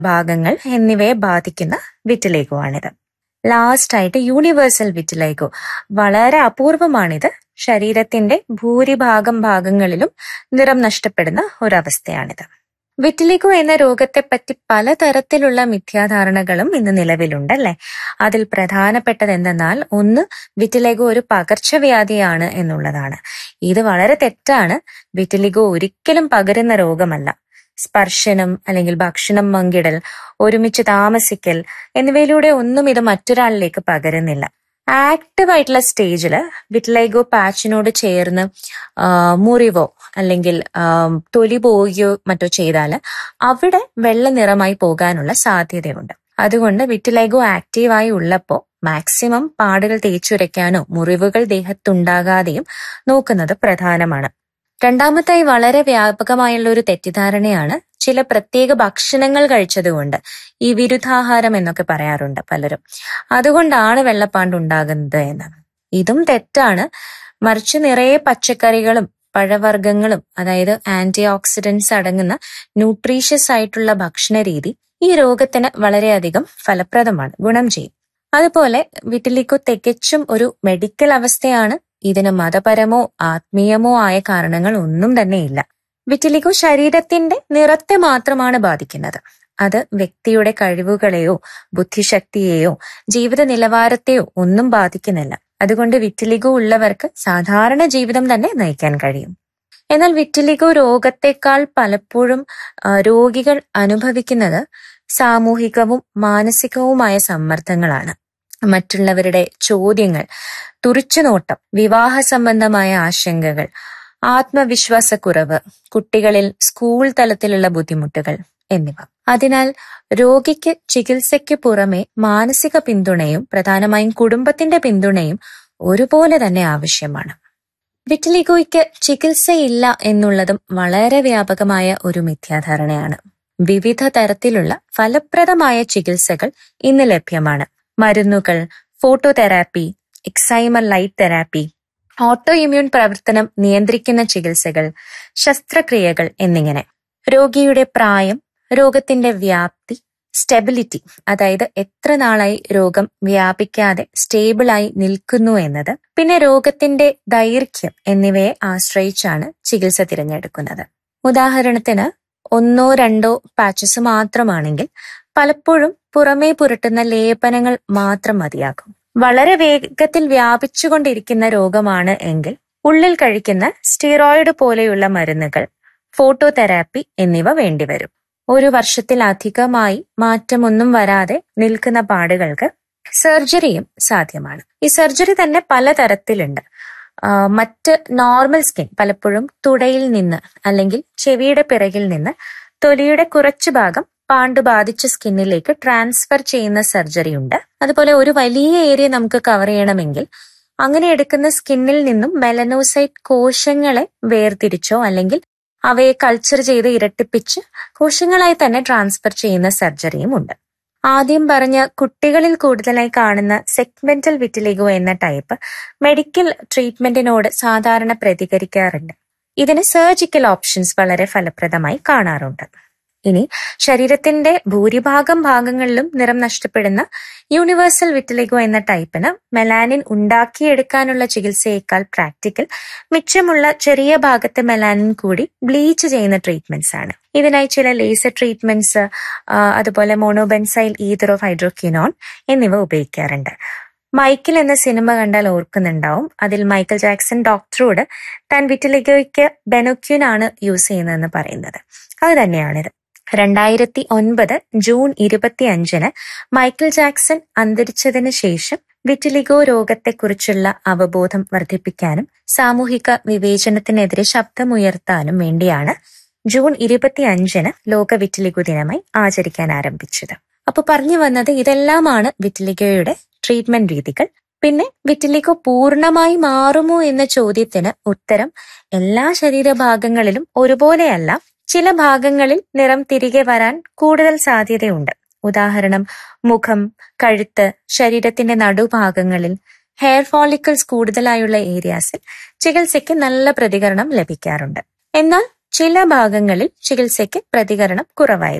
ഭാഗങ്ങൾ എന്നിവയെ ബാധിക്കുന്ന വിറ്റിലേഗോ ആണിത് ലാസ്റ്റ് ആയിട്ട് യൂണിവേഴ്സൽ വിറ്റിലേഗോ വളരെ അപൂർവമാണിത് ശരീരത്തിന്റെ ഭൂരിഭാഗം ഭാഗങ്ങളിലും നിറം നഷ്ടപ്പെടുന്ന ഒരവസ്ഥയാണിത് വിറ്റിലിഗോ എന്ന രോഗത്തെപ്പറ്റി പലതരത്തിലുള്ള മിഥ്യാധാരണകളും ഇന്ന് നിലവിലുണ്ടല്ലേ അതിൽ പ്രധാനപ്പെട്ടത് എന്തെന്നാൽ ഒന്ന് വിറ്റിലിഗോ ഒരു പകർച്ചവ്യാധിയാണ് എന്നുള്ളതാണ് ഇത് വളരെ തെറ്റാണ് വിറ്റിലിഗോ ഒരിക്കലും പകരുന്ന രോഗമല്ല സ്പർശനം അല്ലെങ്കിൽ ഭക്ഷണം പങ്കിടൽ ഒരുമിച്ച് താമസിക്കൽ എന്നിവയിലൂടെ ഒന്നും ഇത് മറ്റൊരാളിലേക്ക് പകരുന്നില്ല ആക്റ്റീവ് ആയിട്ടുള്ള സ്റ്റേജിൽ വിറ്റ്ലൈഗോ പാച്ചിനോട് ചേർന്ന് ആ, മുറിവോ അല്ലെങ്കിൽ ആ, തൊലി പോവുകയോ മറ്റോ ചെയ്താൽ അവിടെ വെള്ള നിറമായി പോകാനുള്ള സാധ്യതയുണ്ട് അതുകൊണ്ട് വിറ്റിലൈഗോ ആക്റ്റീവായി ഉള്ളപ്പോൾ മാക്സിമം പാടുകൾ തേച്ചുരയ്ക്കാനോ മുറിവുകൾ ദേഹത്തുണ്ടാകാതെയും നോക്കുന്നത് പ്രധാനമാണ് രണ്ടാമത്തായി വളരെ വ്യാപകമായുള്ള ഒരു തെറ്റിദ്ധാരണയാണ് ചില പ്രത്യേക ഭക്ഷണങ്ങൾ കഴിച്ചതുകൊണ്ട് ഈ വിരുദ്ധാഹാരം എന്നൊക്കെ പറയാറുണ്ട് പലരും അതുകൊണ്ടാണ് വെള്ളപ്പാണ്ട് ഉണ്ടാകുന്നത് എന്ന് ഇതും തെറ്റാണ് മറിച്ച് നിറയെ പച്ചക്കറികളും പഴവർഗ്ഗങ്ങളും അതായത് ആന്റി ഓക്സിഡന്റ്സ് അടങ്ങുന്ന ന്യൂട്രീഷ്യസ് ആയിട്ടുള്ള ഭക്ഷണ രീതി ഈ രോഗത്തിന് വളരെയധികം ഫലപ്രദമാണ് ഗുണം ചെയ്യും അതുപോലെ വിറ്റിലിക്കു തികച്ചും ഒരു മെഡിക്കൽ അവസ്ഥയാണ് ഇതിന് മതപരമോ ആത്മീയമോ ആയ കാരണങ്ങൾ ഒന്നും തന്നെയില്ല വിറ്റിലിക്കു ശരീരത്തിന്റെ നിറത്തെ മാത്രമാണ് ബാധിക്കുന്നത് അത് വ്യക്തിയുടെ കഴിവുകളെയോ ബുദ്ധിശക്തിയെയോ ജീവിത നിലവാരത്തെയോ ഒന്നും ബാധിക്കുന്നില്ല അതുകൊണ്ട് വിറ്റിലിഗോ ഉള്ളവർക്ക് സാധാരണ ജീവിതം തന്നെ നയിക്കാൻ കഴിയും എന്നാൽ വിറ്റിലിഗോ രോഗത്തെക്കാൾ പലപ്പോഴും ആ, രോഗികൾ അനുഭവിക്കുന്നത് സാമൂഹികവും മാനസികവുമായ സമ്മർദ്ദങ്ങളാണ് മറ്റുള്ളവരുടെ ചോദ്യങ്ങൾ തുറിച്ചുനോട്ടം വിവാഹ സംബന്ധമായ ആശങ്കകൾ ആത്മവിശ്വാസക്കുറവ് കുട്ടികളിൽ സ്കൂൾ തലത്തിലുള്ള ബുദ്ധിമുട്ടുകൾ എന്നിവ അതിനാൽ രോഗിക്ക് ചികിത്സയ്ക്ക് പുറമെ മാനസിക പിന്തുണയും പ്രധാനമായും കുടുംബത്തിന്റെ പിന്തുണയും ഒരുപോലെ തന്നെ ആവശ്യമാണ് വിറ്റിലിഗോയ്ക്ക് ചികിത്സയില്ല എന്നുള്ളതും വളരെ വ്യാപകമായ ഒരു മിഥ്യാധാരണയാണ് വിവിധ തരത്തിലുള്ള ഫലപ്രദമായ ചികിത്സകൾ ഇന്ന് ലഭ്യമാണ് മരുന്നുകൾ phototherapy excimer light therapy autoimmune പ്രവർത്തനം നിയന്ത്രിക്കുന്ന ചികിത്സകൾ ശസ്ത്രക്രിയകൾ എന്നിങ്ങനെ രോഗിയുടെ പ്രായം രോഗത്തിന്റെ വ്യാപ്തി സ്റ്റെബിലിറ്റി അതായത് എത്ര നാളായി രോഗം വ്യാപിക്കാതെ സ്റ്റേബിളായി നിൽക്കുന്നു എന്നത് പിന്നെ രോഗത്തിന്റെ ദൈർഘ്യം എന്നിവയെ ആശ്രയിച്ചാണ് ചികിത്സ തിരഞ്ഞെടുക്കുന്നത് ഉദാഹരണത്തിന് ഒന്നോ രണ്ടോ പാച്ചസ് മാത്രമാണെങ്കിൽ പലപ്പോഴും പുറമേ പുരട്ടുന്ന ലേപനങ്ങൾ മാത്രം മതിയാകും വളരെ വേഗത്തിൽ വ്യാപിച്ചുകൊണ്ടിരിക്കുന്ന രോഗമാണ് എങ്കിൽ ഉള്ളിൽ കഴിക്കുന്ന സ്റ്റിറോയിഡ് പോലെയുള്ള മരുന്നുകൾ ഫോട്ടോതെറാപ്പി എന്നിവ വേണ്ടിവരും ഒരു വർഷത്തിലധികമായി മാറ്റമൊന്നും വരാതെ നിൽക്കുന്ന പാടുകൾക്ക് സർജറിയും സാധ്യമാണ് ഈ സർജറി തന്നെ പലതരത്തിലുണ്ട് ആ, മറ്റ് നോർമൽ സ്കിൻ പലപ്പോഴും തുടയിൽ നിന്ന് അല്ലെങ്കിൽ ചെവിയുടെ പിറകിൽ നിന്ന് തൊലിയുടെ കുറച്ചു ഭാഗം പാണ്ട് ബാധിച്ച സ്കിന്നിലേക്ക് ട്രാൻസ്ഫർ ചെയ്യുന്ന സർജറി ഉണ്ട് അതുപോലെ ഒരു വലിയ ഏരിയ നമുക്ക് കവർ ചെയ്യണമെങ്കിൽ അങ്ങനെ എടുക്കുന്ന സ്കിന്നിൽ നിന്നും മെലനോസൈറ്റ് കോശങ്ങളെ വേർതിരിച്ചോ അല്ലെങ്കിൽ അവയെ കൾച്ചർ ചെയ്ത് ഇരട്ടിപ്പിച്ച് കോശങ്ങളായി തന്നെ ട്രാൻസ്ഫർ ചെയ്യുന്ന സർജറിയും ഉണ്ട് ആദ്യം പറഞ്ഞ കുട്ടികളിൽ കൂടുതലായി കാണുന്ന സെഗ്മെന്റൽ വിറ്റിലിഗോ എന്ന ടൈപ്പ് മെഡിക്കൽ ട്രീറ്റ്മെന്റിനോട് സാധാരണ പ്രതികരിക്കാറുണ്ട് ഇതിന് സർജിക്കൽ ഓപ്ഷൻസ് വളരെ ഫലപ്രദമായി കാണാറുണ്ട് ഇനി ശരീരത്തിന്റെ ഭൂരിഭാഗം ഭാഗങ്ങളിലും നിറം നഷ്ടപ്പെടുന്ന യൂണിവേഴ്സൽ വിറ്റിലിഗോ എന്ന ടൈപ്പിന് മെലാനിൻ ഉണ്ടാക്കിയെടുക്കാനുള്ള ചികിത്സയേക്കാൾ പ്രാക്ടിക്കൽ മിച്ചമുള്ള ചെറിയ ഭാഗത്തെ മെലാനിൻ കൂടി ബ്ലീച്ച് ചെയ്യുന്ന ട്രീറ്റ്മെന്റ്സ് ആണ് ഇതിനായി ചില ലേസർ ട്രീറ്റ്മെന്റ്സ് അതുപോലെ മോണോബെൻസൈൽ ഈതർ ഓഫ് ഹൈഡ്രോക്യൂനോൺ എന്നിവ ഉപയോഗിക്കാറുണ്ട് മൈക്കിൾ എന്ന സിനിമ കണ്ടാൽ ഓർക്കുന്നുണ്ടാവും അതിൽ മൈക്കൽ ജാക്സൺ ഡോക്ടറോട് താൻ വിറ്റിലിഗോയ്ക്ക് ബെനോക്യൂൻ ആണ് യൂസ് ചെയ്യുന്നതെന്ന് പറയുന്നത് അത് തന്നെയാണിത് രണ്ടായിരത്തി ഒൻപത് ജൂൺ ഇരുപത്തി അഞ്ചിന് മൈക്കിൾ ജാക്സൺ അന്തരിച്ചതിന് ശേഷം വിറ്റിലിഗോ രോഗത്തെക്കുറിച്ചുള്ള അവബോധം വർദ്ധിപ്പിക്കാനും സാമൂഹിക വിവേചനത്തിനെതിരെ ശബ്ദമുയർത്താനും വേണ്ടിയാണ് ജൂൺ ഇരുപത്തി അഞ്ചിന് ലോക വിറ്റിലിഗോ ദിനമായി ആചരിക്കാൻ ആരംഭിച്ചത് അപ്പൊ പറഞ്ഞു വന്നത് ഇതെല്ലാമാണ് വിറ്റിലിഗോയുടെ ട്രീറ്റ്മെന്റ് രീതികൾ പിന്നെ വിറ്റിലിഗോ പൂർണ്ണമായി മാറുമോ എന്ന ചോദ്യത്തിന് ഉത്തരം എല്ലാ ശരീരഭാഗങ്ങളിലും ഒരുപോലെയല്ല ചില ഭാഗങ്ങളിൽ നിറം തിരികെ വരാൻ കൂടുതൽ സാധ്യതയുണ്ട് ഉദാഹരണം മുഖം കഴുത്ത് ശരീരത്തിന്റെ നടുഭാഗങ്ങളിൽ ഹെയർ ഫോളിക്കിൾസ് കൂടുതലായുള്ള ഏരിയാസിൽ ചികിത്സയ്ക്ക് നല്ല പ്രതികരണം ലഭിക്കാറുണ്ട് എന്നാൽ ചില ഭാഗങ്ങളിൽ ചികിത്സയ്ക്ക് പ്രതികരണം കുറവായിരിക്കും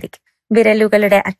വിരലുകളുടെ